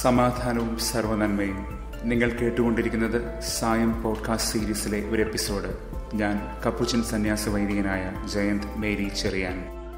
സമാധാനവും സർവനന്മയും നിങ്ങൾ കേട്ടുകൊണ്ടിരിക്കുന്നത് സായം പോഡ്കാസ്റ്റ് സീരീസിലെ ഒരു എപ്പിസോഡ് ഞാൻ കപ്പുച്ചൻ സന്യാസ വൈദികനായ ജയന്ത് മേരി ചെറിയാൻ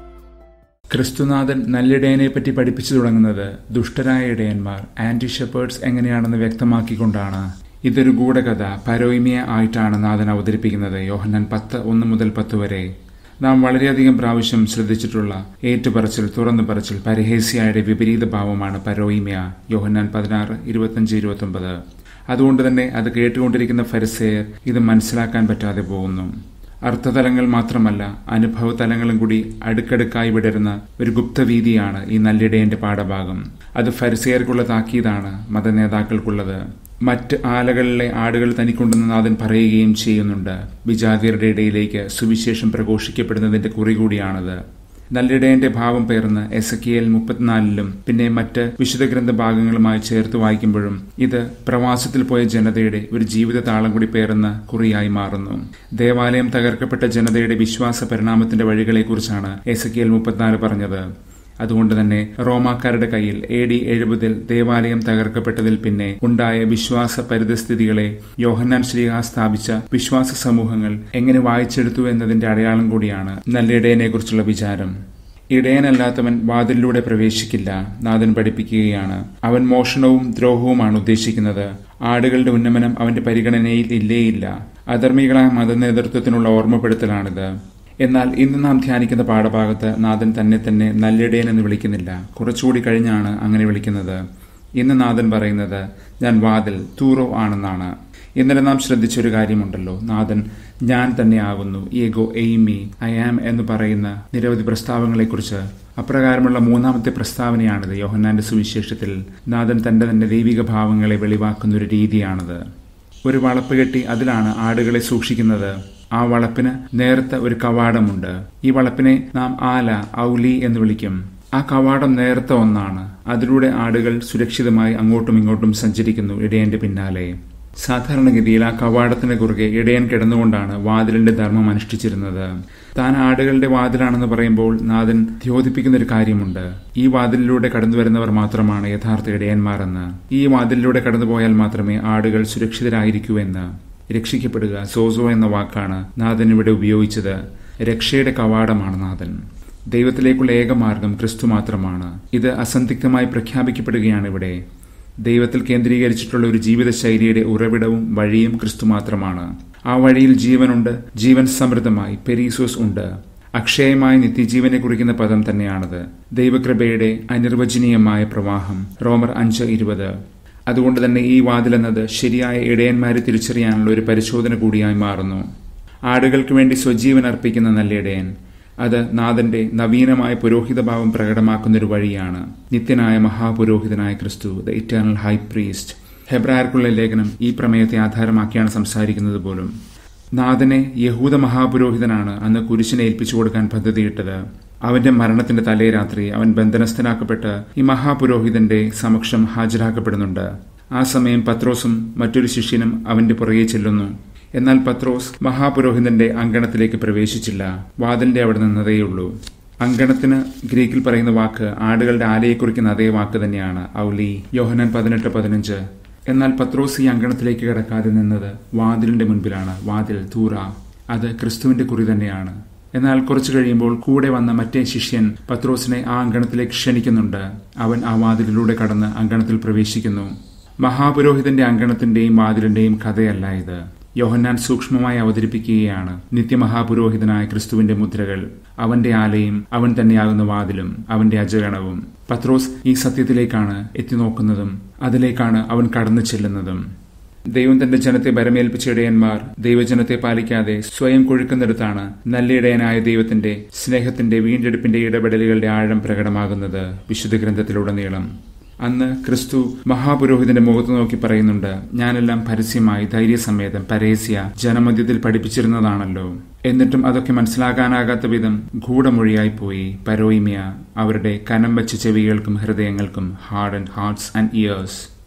ക്രിസ്തുനാഥൻ നല്ലിടയനെ പറ്റി പഠിപ്പിച്ചു തുടങ്ങുന്നത് ദുഷ്ടരായ ഇടയന്മാർ ആന്റി ഷെപ്പേർഡ്സ് എങ്ങനെയാണെന്ന് വ്യക്തമാക്കിക്കൊണ്ടാണ് ഇതൊരു ഗൂഢകഥ പരോയ്മയ ആയിട്ടാണ് നാഥൻ അവതരിപ്പിക്കുന്നത് യോഹന്നാൻ പത്ത് ഒന്ന് മുതൽ പത്ത് വരെ നാം വളരെയധികം പ്രാവശ്യം ശ്രദ്ധിച്ചിട്ടുള്ള ഏറ്റുപറച്ചിൽ തുറന്നു പറച്ചിൽ പരഹേസ്യയുടെ വിപരീത ഭാവമാണ് പരോയിമ്യ യോഹന്നാൻ പതിനാറ് ഇരുപത്തഞ്ച് ഇരുപത്തൊമ്പത് അതുകൊണ്ട് തന്നെ അത് കേട്ടുകൊണ്ടിരിക്കുന്ന ഫരിസേയർ ഇത് മനസ്സിലാക്കാൻ പറ്റാതെ പോകുന്നു അർത്ഥതലങ്ങൾ മാത്രമല്ല അനുഭവ തലങ്ങളും കൂടി അടുക്കടുക്കായി വിടരുന്ന ഒരു ഗുപ്തവീതിയാണ് ഈ നല്ലിടയന്റെ പാഠഭാഗം അത് ഫരിസേയർക്കുള്ള താക്കീതാണ് മതനേതാക്കൾക്കുള്ളത് മറ്റ് ആലകളിലെ ആടുകൾ തനിക്കുണ്ടെന്ന് നാഥൻ പറയുകയും ചെയ്യുന്നുണ്ട് വിജാതിയരുടെ ഇടയിലേക്ക് സുവിശേഷം പ്രഘോഷിക്കപ്പെടുന്നതിന്റെ കുറി കൂടിയാണത് നല്ലിടയന്റെ ഭാവം പേർന്ന് എസ് കെ എൽ മുപ്പത്തിനാലിലും പിന്നെ മറ്റ് വിശുദ്ധ ഗ്രന്ഥ ഭാഗങ്ങളുമായി ചേർത്ത് വായിക്കുമ്പോഴും ഇത് പ്രവാസത്തിൽ പോയ ജനതയുടെ ഒരു ജീവിത താളം കൂടി പേർന്ന കുറിയായി മാറുന്നു ദേവാലയം തകർക്കപ്പെട്ട ജനതയുടെ വിശ്വാസ പരിണാമത്തിന്റെ വഴികളെക്കുറിച്ചാണ് എസ് കെ എൽ മുപ്പത്തിനാല് പറഞ്ഞത് അതുകൊണ്ട് തന്നെ റോമാക്കാരുടെ കയ്യിൽ എ ഡി എഴുപതിൽ ദേവാലയം തകർക്കപ്പെട്ടതിൽ പിന്നെ ഉണ്ടായ വിശ്വാസ പരിതസ്ഥിതികളെ യോഹന്നാൻ ശ്രീഹ സ്ഥാപിച്ച വിശ്വാസ സമൂഹങ്ങൾ എങ്ങനെ വായിച്ചെടുത്തു എന്നതിന്റെ അടയാളം കൂടിയാണ് നല്ല ഇടയനെ കുറിച്ചുള്ള വിചാരം ഇടയനല്ലാത്തവൻ വാതിലിലൂടെ പ്രവേശിക്കില്ല നാഥൻ പഠിപ്പിക്കുകയാണ് അവൻ മോഷണവും ദ്രോഹവുമാണ് ഉദ്ദേശിക്കുന്നത് ആടുകളുടെ ഉന്നമനം അവന്റെ പരിഗണനയിൽ ഇല്ലേയില്ല അധർമ്മികളായ മതനേതൃത്വത്തിനുള്ള ഓർമ്മപ്പെടുത്തലാണിത് എന്നാൽ ഇന്ന് നാം ധ്യാനിക്കുന്ന പാഠഭാഗത്ത് നാഥൻ തന്നെ തന്നെ നല്ലിടയൻ എന്ന് വിളിക്കുന്നില്ല കുറച്ചുകൂടി കഴിഞ്ഞാണ് അങ്ങനെ വിളിക്കുന്നത് ഇന്ന് നാഥൻ പറയുന്നത് ഞാൻ വാതിൽ തൂറോ ആണെന്നാണ് ഇന്നലെ നാം ശ്രദ്ധിച്ചൊരു കാര്യമുണ്ടല്ലോ നാഥൻ ഞാൻ തന്നെയാകുന്നു ഏഗോ എയ്മി ഐ ആം എന്ന് പറയുന്ന നിരവധി പ്രസ്താവങ്ങളെക്കുറിച്ച് അപ്രകാരമുള്ള മൂന്നാമത്തെ പ്രസ്താവനയാണിത് യോഹന്നാന്റെ സുവിശേഷത്തിൽ നാഥൻ തന്റെ തന്നെ ദൈവിക ഭാവങ്ങളെ വെളിവാക്കുന്ന ഒരു രീതിയാണത് ഒരു വളപ്പ് കെട്ടി അതിലാണ് ആടുകളെ സൂക്ഷിക്കുന്നത് ആ വളപ്പിന് നേർത്ത ഒരു കവാടമുണ്ട് ഈ വളപ്പിനെ നാം ആല ഔലി എന്ന് വിളിക്കും ആ കവാടം നേർത്ത ഒന്നാണ് അതിലൂടെ ആടുകൾ സുരക്ഷിതമായി അങ്ങോട്ടും ഇങ്ങോട്ടും സഞ്ചരിക്കുന്നു ഇടയന്റെ പിന്നാലെ സാധാരണഗതിയിൽ ആ കവാടത്തിന് കുറുകെ ഇടയൻ കിടന്നുകൊണ്ടാണ് വാതിലിന്റെ ധർമ്മം അനുഷ്ഠിച്ചിരുന്നത് താൻ ആടുകളുടെ വാതിലാണെന്ന് പറയുമ്പോൾ നാഥൻ ദ്യോതിപ്പിക്കുന്ന ഒരു കാര്യമുണ്ട് ഈ വാതിലിലൂടെ കടന്നു വരുന്നവർ മാത്രമാണ് യഥാർത്ഥ ഇടയന്മാരെന്ന് ഈ വാതിലിലൂടെ കടന്നുപോയാൽ മാത്രമേ ആടുകൾ സുരക്ഷിതരായിരിക്കൂ എന്ന് രക്ഷിക്കപ്പെടുക സോസോ എന്ന വാക്കാണ് നാഥൻ ഇവിടെ ഉപയോഗിച്ചത് രക്ഷയുടെ കവാടമാണ് നാഥൻ ദൈവത്തിലേക്കുള്ള ഏകമാർഗം ക്രിസ്തു മാത്രമാണ് ഇത് അസന്ധിഗ്ധമായി പ്രഖ്യാപിക്കപ്പെടുകയാണ് ഇവിടെ ദൈവത്തിൽ കേന്ദ്രീകരിച്ചിട്ടുള്ള ഒരു ജീവിതശൈലിയുടെ ഉറവിടവും വഴിയും ക്രിസ്തു മാത്രമാണ് ആ വഴിയിൽ ജീവനുണ്ട് ജീവൻ സമൃദ്ധമായി പെരീസോസ് ഉണ്ട് അക്ഷയമായ നിത്യജീവനെ കുറിക്കുന്ന പദം തന്നെയാണത് ദൈവകൃപയുടെ അനിർവചനീയമായ പ്രവാഹം റോമർ അഞ്ച് ഇരുപത് അതുകൊണ്ട് തന്നെ ഈ വാതിലെന്നത് ശരിയായ ഇടയന്മാരെ തിരിച്ചറിയാനുള്ള ഒരു പരിശോധന കൂടിയായി മാറുന്നു ആടുകൾക്ക് വേണ്ടി സ്വജീവൻ അർപ്പിക്കുന്ന നല്ല ഇടയൻ അത് നാഥന്റെ നവീനമായ പുരോഹിതഭാവം പ്രകടമാക്കുന്ന ഒരു വഴിയാണ് നിത്യനായ മഹാപുരോഹിതനായ ക്രിസ്തു ദ ഇറ്റേണൽ ഹൈ പ്രീസ്റ്റ് ഹെബ്രായർക്കുള്ള ലേഖനം ഈ പ്രമേയത്തെ ആധാരമാക്കിയാണ് സംസാരിക്കുന്നത് പോലും നാഥനെ യഹൂദ മഹാപുരോഹിതനാണ് അന്ന് കുരിശിനെ ഏൽപ്പിച്ചു കൊടുക്കാൻ പദ്ധതിയിട്ടത് അവന്റെ മരണത്തിന്റെ തലേ രാത്രി അവൻ ബന്ധനസ്ഥനാക്കപ്പെട്ട് ഈ മഹാപുരോഹിതന്റെ സമക്ഷം ഹാജരാക്കപ്പെടുന്നുണ്ട് ആ സമയം പത്രോസും മറ്റൊരു ശിഷ്യനും അവന്റെ പുറകെ ചെല്ലുന്നു എന്നാൽ പത്രോസ് മഹാപുരോഹിതന്റെ അങ്കണത്തിലേക്ക് പ്രവേശിച്ചില്ല വാതിലിന്റെ അവിടെ നിന്നതേയുള്ളൂ അങ്കണത്തിന് ഗ്രീക്കിൽ പറയുന്ന വാക്ക് ആടുകളുടെ ആലയെ കുറിക്കുന്ന അതേ വാക്ക് തന്നെയാണ് ഔലി യോഹനാൻ പതിനെട്ട് പതിനഞ്ച് എന്നാൽ പത്രോസ് ഈ അങ്കണത്തിലേക്ക് കിടക്കാതെ നിന്നത് വാതിലിന്റെ മുൻപിലാണ് വാതിൽ തൂറ അത് ക്രിസ്തുവിന്റെ കുറി തന്നെയാണ് എന്നാൽ കുറച്ചു കഴിയുമ്പോൾ കൂടെ വന്ന മറ്റേ ശിഷ്യൻ പത്രോസിനെ ആ അങ്കണത്തിലേക്ക് ക്ഷണിക്കുന്നുണ്ട് അവൻ ആ വാതിലിലൂടെ കടന്ന് അങ്കണത്തിൽ പ്രവേശിക്കുന്നു മഹാപുരോഹിതന്റെ അങ്കണത്തിന്റെയും വാതിലിന്റെയും കഥയല്ല ഇത് യോഹന്നാൻ സൂക്ഷ്മമായി അവതരിപ്പിക്കുകയാണ് നിത്യമഹാപുരോഹിതനായ ക്രിസ്തുവിന്റെ മുദ്രകൾ അവന്റെ ആലയും അവൻ തന്നെയാകുന്ന വാതിലും അവന്റെ അജഗണവും പത്രോസ് ഈ സത്യത്തിലേക്കാണ് എത്തിനോക്കുന്നതും അതിലേക്കാണ് അവൻ കടന്നു ചെല്ലുന്നതും ദൈവം തന്റെ ജനത്തെ ബരമേൽപ്പിച്ച ഇടയന്മാർ ദൈവജനത്തെ പാലിക്കാതെ സ്വയം കൊഴുക്കുന്നിടത്താണ് നല്ല ഇടയനായ ദൈവത്തിന്റെ സ്നേഹത്തിന്റെ വീണ്ടെടുപ്പിന്റെ ഇടപെടലുകളുടെ ആഴം പ്രകടമാകുന്നത് വിശുദ്ധ ഗ്രന്ഥത്തിലുടനീളം അന്ന് ക്രിസ്തു മഹാപുരോഹിതന്റെ മുഖത്ത് നോക്കി പറയുന്നുണ്ട് ഞാനെല്ലാം പരസ്യമായി ധൈര്യസമേതം പരേസ്യ ജനമധ്യത്തിൽ പഠിപ്പിച്ചിരുന്നതാണല്ലോ എന്നിട്ടും അതൊക്കെ മനസ്സിലാക്കാനാകാത്ത വിധം ഗൂഢമൊഴിയായി പോയി പരോയിമിയ അവരുടെ കനം വച്ച ചെവികൾക്കും ഹൃദയങ്ങൾക്കും hard and hearts and ears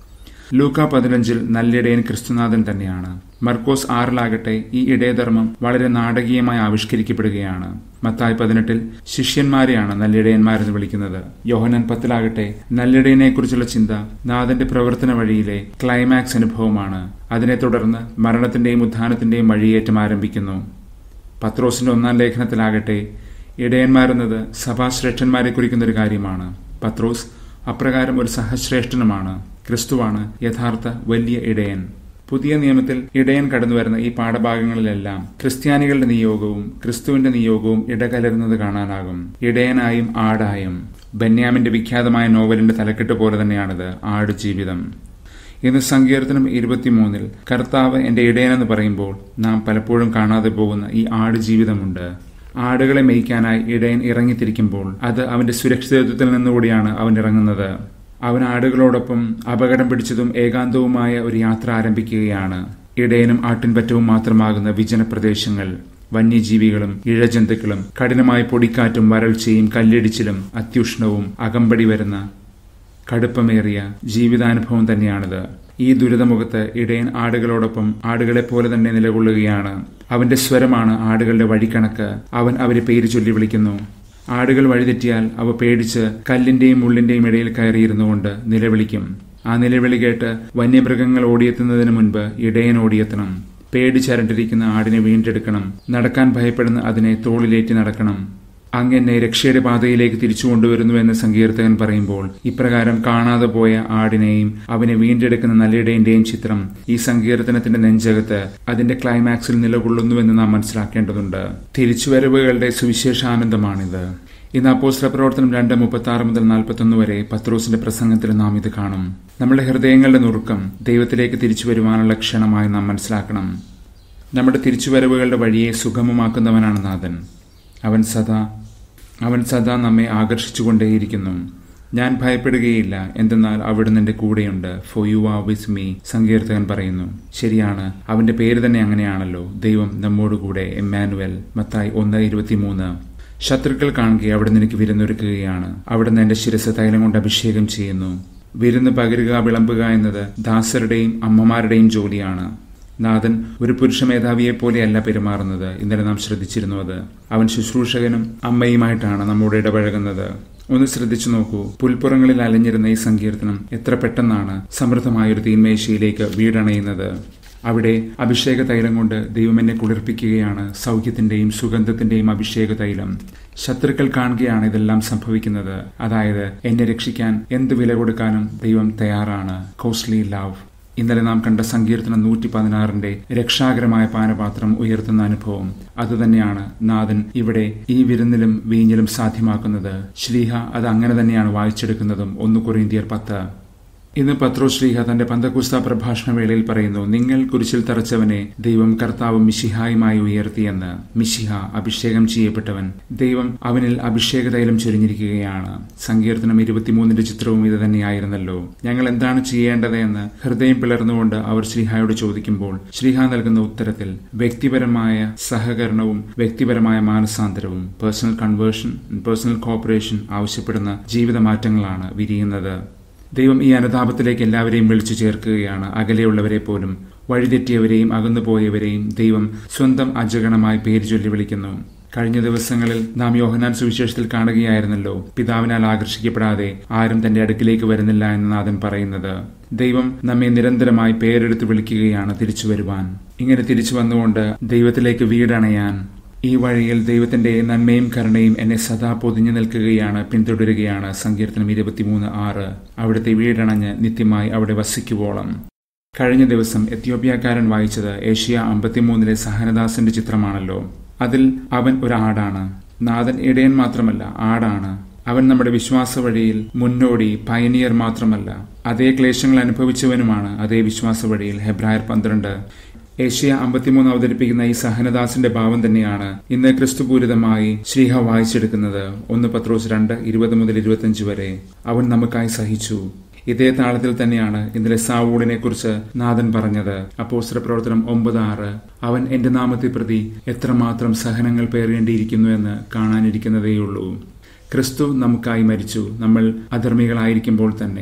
ലൂക്ക പതിനഞ്ചിൽ നല്ലിടയൻ ക്രിസ്തുനാഥൻ തന്നെയാണ് മർക്കോസ് ആറിലാകട്ടെ ഈ ഇടയധർമ്മം വളരെ നാടകീയമായി ആവിഷ്കരിക്കപ്പെടുകയാണ് മത്തായി പതിനെട്ടിൽ ശിഷ്യന്മാരെയാണ് നല്ലിടയന്മാരെന്ന് വിളിക്കുന്നത് യോഹനൻ പത്തിലാകട്ടെ നല്ലിടയനെക്കുറിച്ചുള്ള ചിന്ത നാഥന്റെ പ്രവർത്തന വഴിയിലെ ക്ലൈമാക്സ് അനുഭവമാണ് അതിനെ തുടർന്ന് മരണത്തിന്റെയും ഉത്ഥാനത്തിന്റെയും വഴിയേറ്റം ആരംഭിക്കുന്നു പത്രോസിന്റെ ഒന്നാം ലേഖനത്തിലാകട്ടെ ഇടയന്മാരെന്നത് സഭാശ്രേഷ്ഠന്മാരെ കുറിക്കുന്ന ഒരു കാര്യമാണ് പത്രോസ് അപ്രകാരം ഒരു സഹശ്രേഷ്ഠനുമാണ് ക്രിസ്തുവാണ് യഥാർത്ഥ വലിയ ഇടയൻ പുതിയ നിയമത്തിൽ ഇടയൻ കടന്നുവരുന്ന ഈ പാഠഭാഗങ്ങളിലെല്ലാം ക്രിസ്ത്യാനികളുടെ നിയോഗവും ക്രിസ്തുവിന്റെ നിയോഗവും ഇടകലരുന്നത് കാണാനാകും ഇടയനായും ആടായും ബെന്യാമിന്റെ വിഖ്യാതമായ നോവലിന്റെ തലക്കെട്ട് പോലെ തന്നെയാണിത് ആട് ജീവിതം ഇന്ന് സങ്കീർത്തനം ഇരുപത്തിമൂന്നിൽ കർത്താവ് എന്റെ ഇടയനെന്ന് പറയുമ്പോൾ നാം പലപ്പോഴും കാണാതെ പോകുന്ന ഈ ആട് ജീവിതമുണ്ട് ആടുകളെ മേയ്ക്കാനായി ഇടയൻ ഇറങ്ങിത്തിരിക്കുമ്പോൾ അത് അവന്റെ സുരക്ഷിതത്വത്തിൽ നിന്നുകൂടിയാണ് അവൻ ഇറങ്ങുന്നത് അവൻ ആടുകളോടൊപ്പം അപകടം പിടിച്ചതും ഏകാന്തവുമായ ഒരു യാത്ര ആരംഭിക്കുകയാണ് ഇടയനും ആട്ടിൻപറ്റവും മാത്രമാകുന്ന വിജന പ്രദേശങ്ങൾ വന്യജീവികളും ഇഴജന്തുക്കളും കഠിനമായ പൊടിക്കാറ്റും വരൾച്ചയും കല്ലിടിച്ചിലും അത്യുഷ്ണവും അകമ്പടി വരുന്ന കടുപ്പമേറിയ ജീവിതാനുഭവം തന്നെയാണിത് ഈ ദുരിതമുഖത്ത് ഇടയൻ ആടുകളോടൊപ്പം ആടുകളെ പോലെ തന്നെ നിലകൊള്ളുകയാണ് അവന്റെ സ്വരമാണ് ആടുകളുടെ വഴിക്കണക്ക് അവൻ അവരെ പേര് ചൊല്ലി വിളിക്കുന്നു ആടുകൾ വഴിതെറ്റിയാൽ അവ പേടിച്ച് കല്ലിന്റെയും മുള്ളിന്റെയും ഇടയിൽ കയറിയിരുന്നുകൊണ്ട് നിലവിളിക്കും ആ നിലവിളി കേട്ട് വന്യമൃഗങ്ങൾ ഓടിയെത്തുന്നതിന് മുൻപ് ഇടയൻ ഓടിയെത്തണം പേടിച്ചരണ്ടിരിക്കുന്ന ആടിനെ വീണ്ടെടുക്കണം നടക്കാൻ ഭയപ്പെടുന്ന അതിനെ തോളിലേറ്റി നടക്കണം അങ്ങനെ രക്ഷയുടെ പാതയിലേക്ക് തിരിച്ചു കൊണ്ടുവരുന്നുവെന്ന് സങ്കീർത്തകൻ പറയുമ്പോൾ ഇപ്രകാരം കാണാതെ പോയ ആടിനെയും അവനെ വീണ്ടെടുക്കുന്ന നല്ലിടേന്റെയും ചിത്രം ഈ സങ്കീർത്തനത്തിന്റെ നെഞ്ചകത്ത് അതിന്റെ ക്ലൈമാക്സിൽ നിലകൊള്ളുന്നുവെന്ന് നാം മനസ്സിലാക്കേണ്ടതുണ്ട് തിരിച്ചുവരവുകളുടെ സുവിശേഷാനന്ദമാണിത് ഇന്ന് അപ്പോസ്ത്ര പ്രവർത്തനം രണ്ട് മുപ്പത്തി ആറ് മുതൽ നാൽപ്പത്തൊന്ന് വരെ പത്രോസിന്റെ പ്രസംഗത്തിൽ നാം ഇത് കാണും നമ്മുടെ ഹൃദയങ്ങളുടെ നുറുക്കം ദൈവത്തിലേക്ക് തിരിച്ചു വരുവാനുള്ള ക്ഷണമായി നാം മനസ്സിലാക്കണം നമ്മുടെ തിരിച്ചുവരവുകളുടെ വഴിയെ സുഗമമാക്കുന്നവനാണ് നാഥൻ അവൻ സദാ അവൻ സദാ നമ്മെ ആകർഷിച്ചുകൊണ്ടേയിരിക്കുന്നു ഞാൻ ഭയപ്പെടുകയില്ല എന്തെന്നാൽ അവിടുന്ന് എന്റെ കൂടെയുണ്ട് for you are with me സങ്കീർത്തകൻ പറയുന്നു ശരിയാണ് അവന്റെ പേര് തന്നെ അങ്ങനെയാണല്ലോ ദൈവം നമ്മോടുകൂടെ എമ്മാനുവൽ മത്തായി ഒന്ന് ഇരുപത്തിമൂന്ന് ശത്രുക്കൾ കാണുകയെ അവിടുന്ന് എനിക്ക് വിരുന്നൊരുക്കുകയാണ് അവിടുന്ന് എന്റെ ശിരസ് തൈലം കൊണ്ട് അഭിഷേകം ചെയ്യുന്നു വിരുന്ന് പകരുക വിളമ്പുക എന്നത് ദാസരുടെയും അമ്മമാരുടെയും ജോലിയാണ് നാഥൻ ഒരു പുരുഷ മേധാവിയെ പോലെയല്ല പെരുമാറുന്നത് ഇന്നലെ നാം ശ്രദ്ധിച്ചിരുന്നു അത് അവൻ ശുശ്രൂഷകനും അമ്മയുമായിട്ടാണ് നമ്മോട് ഇടപഴകുന്നത് ഒന്ന് ശ്രദ്ധിച്ചു നോക്കൂ പുൽപ്പുറങ്ങളിൽ അലഞ്ഞിരുന്ന ഈ സങ്കീർത്തനം എത്ര പെട്ടെന്നാണ് സമൃദ്ധമായൊരു തീന്മേശയിലേക്ക് വീടണയുന്നത് അവിടെ അഭിഷേക തൈലം കൊണ്ട് ദൈവം എന്നെ കുളിർപ്പിക്കുകയാണ് സൗഖ്യത്തിന്റെയും സുഗന്ധത്തിന്റെയും അഭിഷേക തൈലം ശത്രുക്കൾ കാണുകയാണ് ഇതെല്ലാം സംഭവിക്കുന്നത് അതായത് എന്നെ രക്ഷിക്കാൻ എന്ത് വില കൊടുക്കാനും ദൈവം തയ്യാറാണ് കോസ്റ്റ്ലി ലവ് ഇന്നലെ നാം കണ്ട സങ്കീർത്തനം നൂറ്റി പതിനാറിന്റെ രക്ഷാകരമായ പാനപാത്രം ഉയർത്തുന്ന അനുഭവം അതുതന്നെയാണ് നാഥൻ ഇവിടെ ഈ വിരുന്നിലും വീഞ്ഞിലും സാധ്യമാക്കുന്നത് ശ്രീഹ അത് അങ്ങനെ തന്നെയാണ് വായിച്ചെടുക്കുന്നതും ഒന്ന് കൊറിന്തിയർ പത്ത് ഇന്ന് പത്രോ ശ്രീഹ തന്റെ പന്തകുസ്ത പ്രഭാഷണ വേളയിൽ പറയുന്നു നിങ്ങൾ കുരിശിൽ തറച്ചവനെ ദൈവം കർത്താവ് മിശിഹായുമായി ഉയർത്തിയെന്ന് മിശിഹ അഭിഷേകം ചെയ്യപ്പെട്ടവൻ ദൈവം അവനിൽ അഭിഷേക തൈലം ചൊരിഞ്ഞിരിക്കുകയാണ് സങ്കീർത്തനം ഇരുപത്തിമൂന്നിന്റെ ചിത്രവും ഇത് തന്നെയായിരുന്നല്ലോ ഞങ്ങൾ എന്താണ് ചെയ്യേണ്ടത് എന്ന് ഹൃദയം പിളർന്നുകൊണ്ട് അവർ ശ്രീഹായോട് ചോദിക്കുമ്പോൾ ശ്രീഹ നൽകുന്ന ഉത്തരത്തിൽ വ്യക്തിപരമായ സഹകരണവും വ്യക്തിപരമായ മാനസാന്തരവും പേഴ്സണൽ കൺവേർഷൻ പേഴ്സണൽ കോപ്പറേഷൻ ആവശ്യപ്പെടുന്ന ജീവിതമാറ്റങ്ങളാണ് വിരിയുന്നത് ദൈവം ഈ അനുതാപത്തിലേക്ക് എല്ലാവരെയും വിളിച്ചു ചേർക്കുകയാണ് അകലെയുള്ളവരെ പോലും വഴിതെറ്റിയവരെയും അകന്നുപോയവരെയും ദൈവം സ്വന്തം അജഗണമായി പേര് ചൊല്ലി വിളിക്കുന്നു കഴിഞ്ഞ ദിവസങ്ങളിൽ നാം യോഹനാൻ സുവിശേഷത്തിൽ കാണുകയായിരുന്നല്ലോ പിതാവിനാൽ ആകർഷിക്കപ്പെടാതെ ആരും തന്റെ അടുക്കിലേക്ക് വരുന്നില്ല എന്ന് നാഥൻ പറയുന്നത് ദൈവം നമ്മെ നിരന്തരമായി പേരെടുത്ത് വിളിക്കുകയാണ് തിരിച്ചു വരുവാൻ ഇങ്ങനെ തിരിച്ചു വന്നുകൊണ്ട് ദൈവത്തിലേക്ക് വീടണയാൻ ഈ വഴിയിൽ ദൈവത്തിന്റെ നന്മയും കരുണയും എന്നെ സദാ പൊതിഞ്ഞു നിൽക്കുകയാണ് പിന്തുടരുകയാണ് സങ്കീർത്തനം ഇരുപത്തിമൂന്ന് ആറ് അവിടുത്തെ വീടണഞ്ഞ് നിത്യമായി അവിടെ വസിക്കുവോളം കഴിഞ്ഞ ദിവസം എത്യോപ്യക്കാരൻ വായിച്ചത് ഏഷ്യ അമ്പത്തിമൂന്നിലെ സഹനദാസന്റെ ചിത്രമാണല്ലോ അതിൽ അവൻ ഒരു ആടാണ് നാഥൻ ഇടയൻ മാത്രമല്ല ആടാണ് അവൻ നമ്മുടെ വിശ്വാസ വഴിയിൽ മുന്നോടി പയനിയർ മാത്രമല്ല അതേ ക്ലേശങ്ങൾ അനുഭവിച്ചവനുമാണ് അതേ വിശ്വാസ വഴിയിൽ ഹെബ്രായർ പന്ത്രണ്ട് ഏഷ്യ അമ്പത്തിമൂന്ന് അവതരിപ്പിക്കുന്ന ഈ സഹനദാസിന്റെ ഭാവം തന്നെയാണ് ഇന്ന് ക്രിസ്തുപൂരിതമായി ശ്രീഹ വായിച്ചെടുക്കുന്നത് ഒന്ന് പത്രോസ് രണ്ട് ഇരുപത് മുതൽ ഇരുപത്തിയഞ്ച് വരെ അവൻ നമുക്കായി സഹിച്ചു ഇതേ താളത്തിൽ തന്നെയാണ് ഇന്നലെ സാവൂളിനെ കുറിച്ച് നാഥൻ പറഞ്ഞത് അപ്പോസ്ത്ര പ്രവർത്തനം ഒമ്പത് ആറ് അവൻ എന്റെ നാമത്തെ പ്രതി എത്രമാത്രം സഹനങ്ങൾ പേറേണ്ടിയിരിക്കുന്നു എന്ന് കാണാനിരിക്കുന്നതേയുള്ളൂ ക്രിസ്തു നമുക്കായി മരിച്ചു നമ്മൾ അധർമ്മികളായിരിക്കുമ്പോൾ തന്നെ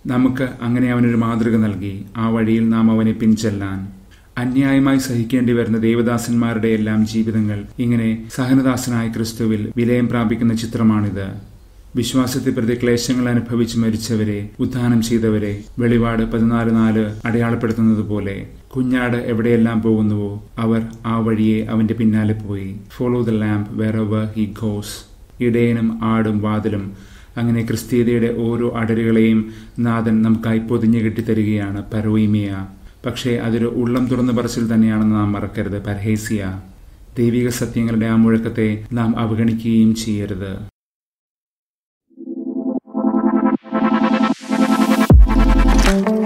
നമുക്ക് അങ്ങനെ അവനൊരു മാതൃക നൽകി ആ വഴിയിൽ നാം അവനെ പിൻചെല്ലാൻ അന്യായമായി സഹിക്കേണ്ടി വരുന്ന ദേവദാസന്മാരുടെ എല്ലാം ജീവിതങ്ങൾ ഇങ്ങനെ സഹനദാസനായ ക്രിസ്തുവിൽ വിലയം പ്രാപിക്കുന്ന ചിത്രമാണിത് വിശ്വാസത്തെ പ്രതി ക്ലേശങ്ങൾ അനുഭവിച്ച് മരിച്ചവരെ ഉദ്ധാനം ചെയ്തവരെ വെളിപാട് പതിനാല് നാല് അടയാളപ്പെടുത്തുന്നത് പോലെ കുഞ്ഞാട് എവിടെയെല്ലാം പോകുന്നുവോ അവർ ആ വഴിയെ അവന്റെ പിന്നാലെ പോയി follow the lamb wherever he goes ഇടയനും ആടും വാതിലും അങ്ങനെ ക്രിസ്തീയതയുടെ ഓരോ അടരുകളെയും നാഥൻ നമുക്കായി പൊതിഞ്ഞു കെട്ടിത്തരികയാണ് പരോയിമിയ പക്ഷേ അതൊരു ഉള്ളം തുറന്നു പറച്ചിൽ തന്നെയാണെന്ന് നാം മറക്കരുത് പർഹേസിയ ദൈവിക സത്യങ്ങളുടെ ആ മുഴക്കത്തെ നാം അവഗണിക്കുകയും ചെയ്യരുത് thank you